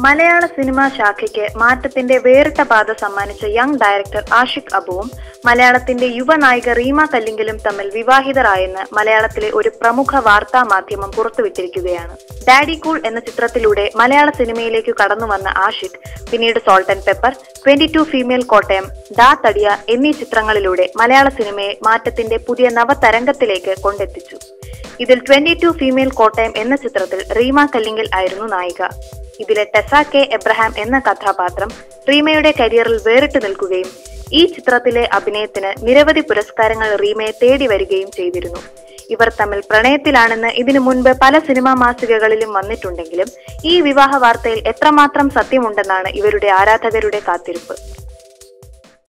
മലയാള സിനിമാ ശാഖയ്ക്ക് മാറ്റത്തിന്റെ വേറിട്ട പാത സമ്മാനിച്ച യങ് ഡയറക്ടർ ആഷിഖ് അബുവും മലയാളത്തിന്റെ യുവനായിക റീമ കല്ലിങ്കലും തമ്മിൽ വിവാഹിതരായെന്ന് മലയാളത്തിലെ ഒരു പ്രമുഖ വാർത്താ മാധ്യമം പുറത്തുവിട്ടിരിക്കുകയാണ് ഡാഡി കൂൾ എന്ന ചിത്രത്തിലൂടെ മലയാള സിനിമയിലേക്ക് കടന്നുവന്ന ആഷിഖ് പിന്നീട് salt and pepper twenty two female Kottayam Da Thadiya എന്നീ ചിത്രങ്ങളിലൂടെ മലയാള സിനിമയെ മാറ്റത്തിന്റെ പുതിയ നവതരംഗത്തിലേക്ക് കൊണ്ടെത്തിച്ചു ഇതിൽ ട്വന്റി ടു ഫീമെയിൽ കോട്ടയം എന്ന ചിത്രത്തിൽ റീമ കല്ലിങ്കൽ ആയിരുന്നു നായിക ഇതിലെ ടെസ കെ എബ്രഹാം എന്ന കഥാപാത്രം റീമയുടെ കരിയറിൽ വേറിട്ട് നിൽക്കുകയും ഈ ചിത്രത്തിലെ അഭിനയത്തിന് നിരവധി പുരസ്കാരങ്ങൾ റീമയെ തേടി വരികയും ചെയ്തിരുന്നു ഇവർ തമ്മിൽ പ്രണയത്തിലാണെന്ന് ഇതിനു മുൻപ് പല സിനിമാ മാസികകളിലും വന്നിട്ടുണ്ടെങ്കിലും ഈ വിവാഹ വാർത്തയിൽ എത്രമാത്രം സത്യമുണ്ടെന്നാണ് ഇവരുടെ ആരാധകരുടെ കാത്തിരിപ്പ്